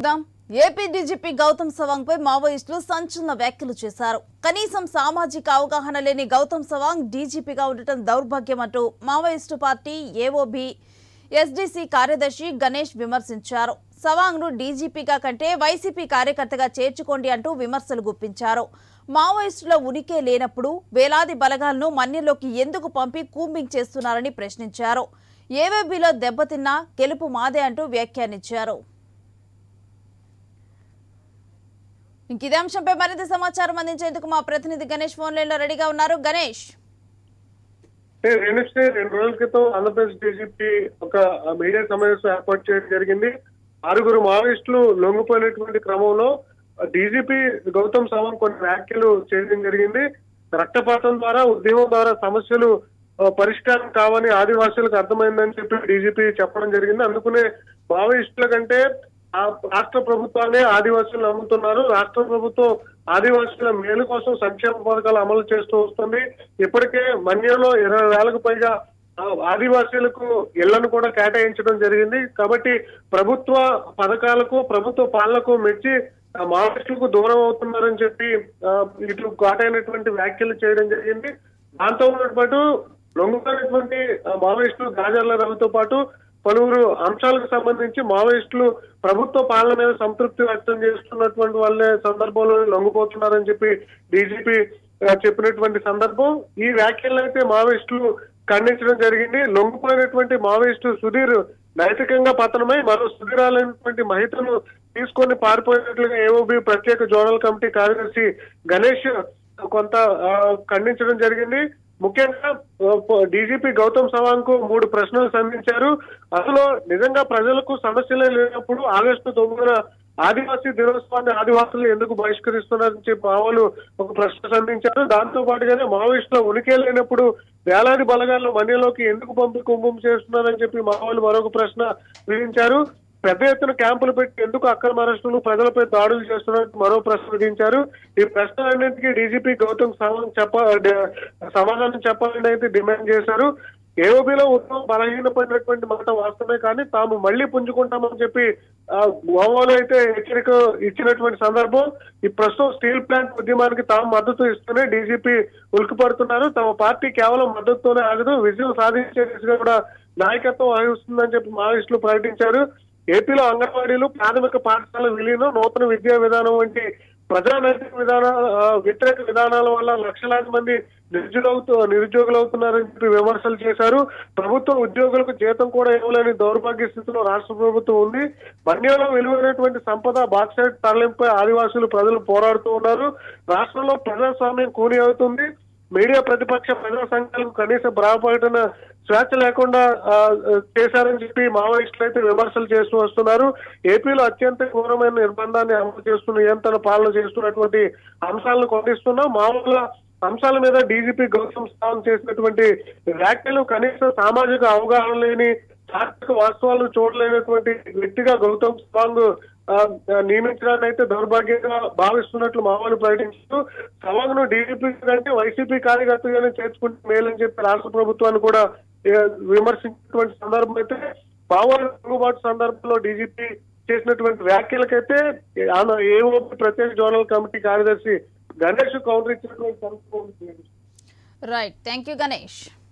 చూద్దాం AP DGP Gautam Sawang పై మావోయిస్టులు సంచలన వ్యాఖ్యలు చేశారు కనీసం సామాజిక అవగాహన లేని గౌతమ్ సవాంగ్ డీజీపీగా ఉండటం దౌర్భాగ్యం అంటూ మావోయిస్టు పార్టీ ఏఓబి ఎస్డీసీ కార్యదర్శి గణేష్ విమర్శించారు సవాంగ్ ను డీజీపీగా కంటే వైసీపీ కార్యకర్తగా చేర్చుకోండి అంటూ విమర్శలు గుప్పించారు మావోయిస్టుల ఉనికే లేనప్పుడు వేలాది బలగాలను మన్యంలోకి ఎందుకు పంపి కూంబింగ్ చేస్తున్నారని ప్రశ్నించారు ఏవేబీలో దెబ్బతిన్నా గెలుపు మాదే అంటూ వ్యాఖ్యానించారు ఇంక ఇదే అంశంపై మరింత సమాచారం అందించేందుకు మా ప్రతినిధి గణేష్ ఫోన్ లైన్ లో రెడీగా ఉన్నారు గణేష్ వెనస్డే రెండు రోజుల క్రితం ఆంధ్రప్రదేశ్ డీజీపీ ఒక మీడియా సమావేశం ఏర్పాటు చేయడం జరిగింది ఆరుగురు మావోయిస్టులు లొంగిపోయినటువంటి క్రమంలో డీజీపీ గౌతమ్ సవాంగ్ కొన్ని వ్యాఖ్యలు చేయడం జరిగింది రక్తపాతం ద్వారా ఉద్యమం ద్వారా సమస్యలు ఆ, పరిష్కారం కావని ఆదివాసులకు అర్థమైందని చెప్పి డీజీపీ చెప్పడం జరిగింది అందుకనే మావోయిస్టుల కంటే ఆ రాష్ట్ర ప్రభుత్వాన్ని ఆదివాసులు నమ్ముతున్నారు రాష్ట్ర ప్రభుత్వం ఆదివాసుల మేలు కోసం సంక్షేమ పథకాలు అమలు చేస్తూ వస్తుంది ఇప్పటికే మన్యంలో ఇరవై వేలకు పైగా ఆ, ఆదివాసీలకు ఇళ్లను కూడా కేటాయించడం జరిగింది కాబట్టి ప్రభుత్వ పథకాలకు ప్రభుత్వ పాలనకు మెచ్చి ఆ, మావోయిస్టులకు దూరం అవుతున్నారని చెప్పి ఆ, ఇటు ఘాటైనటువంటి వ్యాఖ్యలు చేయడం జరిగింది దాంతో పాటు లొంగుతున్నటువంటి ఆ, మావోయిస్టులు గాజర్ల రవితో పాటు పలువురు అంశాలకు సంబంధించి మావోయిస్టులు ప్రభుత్వ పాలన మీద సంతృప్తి వ్యక్తం చేస్తున్నటువంటి వాళ్ళే సందర్భంలో లొంగిపోతున్నారని చెప్పి డీజీపీ చెప్పినటువంటి సందర్భం ఈ వ్యాఖ్యలను అయితే మావోయిస్టులు ఖండించడం జరిగింది లొంగిపోయినటువంటి మావోయిస్టు సుధీర్ నైతికంగా పతనమై మరో సుధీరాలైనటువంటి మహితను తీసుకొని పారిపోయినట్లుగా ఏఓబి ప్రత్యేక జోనల్ కమిటీ కార్యదర్శి గణేష్ కొంత ఆ, ఖండించడం జరిగింది ముఖ్యంగా డీజీపీ గౌతమ్ సవాంగ్ కు మూడు ప్రశ్నలు సంధించారు అందులో నిజంగా ప్రజలకు సమస్యలే లేనప్పుడు ఆగస్టు తొమ్మిదిన ఆదివాసీ దినోత్సవాన్ని ఆదివాసులు ఎందుకు బహిష్కరిస్తున్నారని చెప్పి మావోలు ఒక ప్రశ్న సంధించారు దాంతో పాటుగానే మావోయిస్టుల ఉనికి లేనప్పుడు వేలాది బలగాలను మన్యలోకి ఎందుకు పంపి కుంభం చేస్తున్నారని చెప్పి మావోలు మరొక ప్రశ్న విధించారు పెద్ద ఎత్తున క్యాంపులు పెట్టి ఎందుకు అక్రమ అరెస్టులు ప్రజలపై దాడులు చేస్తున్నట్టు మరో ప్రశ్న విధించారు ఈ ప్రశ్నలన్నింటికీ డీజీపీ గౌతమ్ సవాంగ్ చెప్ప డ- సమాధానం చెప్పాలని అయితే డిమాండ్ చేశారు ఏఓబీలో ఉద్యమం బలహీనపడినటువంటి మాట వాస్తవమే కానీ తాము మళ్లీ పుంజుకుంటామని చెప్పి ఆ, గోవాలో అయితే హెచ్చరిక ఇచ్చినటువంటి సందర్భం ఈ ప్రస్తుతం స్టీల్ ప్లాంట్ ఉద్యమానికి తాము మద్దతు ఇస్తూనే డీజీపీ ఉలికిపడుతున్నారు తమ పార్టీ కేవలం మద్దతుతోనే ఆగదు విజయం సాధించే దిశగా కూడా నాయకత్వం వహిస్తుందని చెప్పి మావోయిస్టులు ప్రకటించారు ఏపీలో అంగన్వాడీలు ప్రాథమిక పాఠశాల విలీనం నూతన విద్యా విధానం వంటి ప్రజా నైతిక విధాన ఆ, వ్యతిరేక విధానాల వల్ల లక్షలాది మంది నిరుద్యోగులవుతూ నిరుద్యోగులు అవుతున్నారని చెప్పి విమర్శలు చేశారు ప్రభుత్వ ఉద్యోగులకు జీతం కూడా ఇవ్వలేని దౌర్భాగ్య స్థితిలో రాష్ట్ర ప్రభుత్వం ఉంది మన్యంలో విలువైనటువంటి సంపద బాక్సైట్ తరలింపై ఆదివాసులు ప్రజలు పోరాడుతూ ఉన్నారు రాష్ట్రంలో ప్రజాస్వామ్యం కూని అవుతుంది మీడియా ప్రతిపక్ష ప్రజా సంఘాలకు కనీస భ్రమపడటన స్వేచ్ఛ లేకుండా ఆ, ఆ, చేశారని చెప్పి మావోయిస్టులు అయితే విమర్శలు చేస్తూ వస్తున్నారు ఏపీలో అత్యంత ఘోరమైన నిర్బంధాన్ని అమలు చేస్తున్న నియంత్రణ పాలన చేస్తున్నటువంటి అంశాలను ఖండిస్తున్నాం మామూలుగా అంశాల మీద డీజీపీ గౌతమ్ స్థానం చేసినటువంటి వ్యాఖ్యలు కనీస సామాజిక అవగాహన లేని తార్కిక వాస్తవాలను చూడలేనటువంటి వ్యక్తిగా గౌతమ్ సవాంగ్ ఆ, ఆ, నియమించడాన్ని అయితే దౌర్భాగ్యంగా భావిస్తున్నట్లు మామూలు ప్రకటించారు సవాంగ్ ను డీజీపీ కంటే వైసీపీ కార్యకర్తగానే చేర్చుకుంటే మేలని చెప్పి రాష్ట్ర ప్రభుత్వాన్ని కూడా ఏ, విమర్శించినటువంటి సందర్భం అయితే మామూలు తిరుగుబాటు సందర్భంలో డీజీపీ చేసినటువంటి వ్యాఖ్యలకైతే ఆమె ఏఓ ప్రత్యేక జోనల్ కమిటీ కార్యదర్శి గణేష్ కౌంటర్ ఇచ్చినటువంటి సందర్భం ఉంది. Right thank you Ganesh